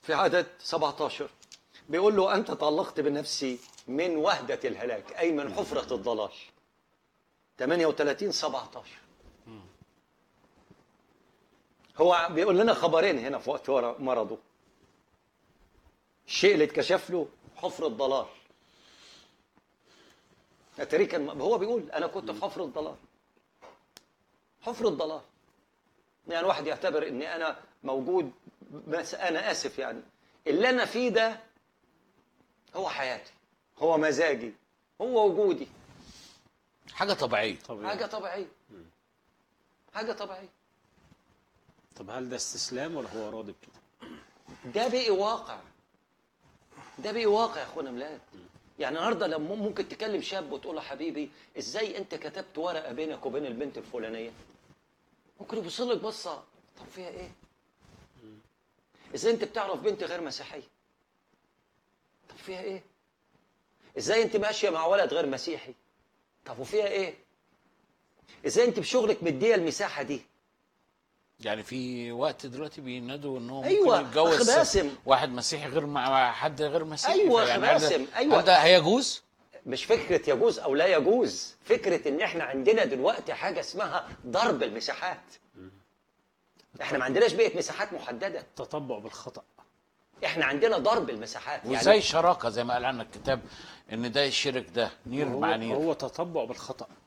في عدد 17 بيقول له أنت تعلقت بنفسي من وهدة الهلاك أي من حفرة الضلال 38 17 هو بيقول لنا خبرين هنا في وقت ورا- مرضه الشيء اللي اتكشف له حفر الضلال اتاري كان هو بيقول انا كنت في حفر الضلال حفر الضلال يعني واحد يعتبر اني انا موجود بس انا اسف يعني اللي انا فيه ده هو حياتي هو مزاجي هو وجودي حاجه طبيعيه طبيعي حاجه طبيعيه حاجه طبيعيه طب هل ده استسلام ولا هو راضي بكده؟ ده بقي واقع ده بقي واقع يا اخوانا ميلاد يعني النهارده لما ممكن تكلم شاب وتقول له حبيبي ازاي انت كتبت ورقه بينك وبين البنت الفلانيه ممكن يبص لك بصه طب فيها ايه ازاي انت بتعرف بنت غير مسيحيه طب فيها ايه ازاي انت ماشيه مع ولد غير مسيحي طب وفيها ايه ازاي انت بشغلك مديه المساحه دي يعني في وقت دلوقتي بينادوا ان هو ممكن أيوة، يتجوز أخ باسم. واحد مسيحي غير مع حد غير مسيحي أيوة، أخ فيعني هل ده- باسم، أيوة. هل ده هيجوز؟ مش فكرة يجوز أو لا يجوز فكرة إن إحنا عندنا دلوقتي حاجة اسمها ضرب المساحات إحنا ما عندناش بقية مساحات محددة تطبع بالخطأ إحنا عندنا ضرب المساحات وزي شراكه زي ما قال عنك الكتاب ان ده يشرك ده نير هو, مع نير هو تطبع بالخطأ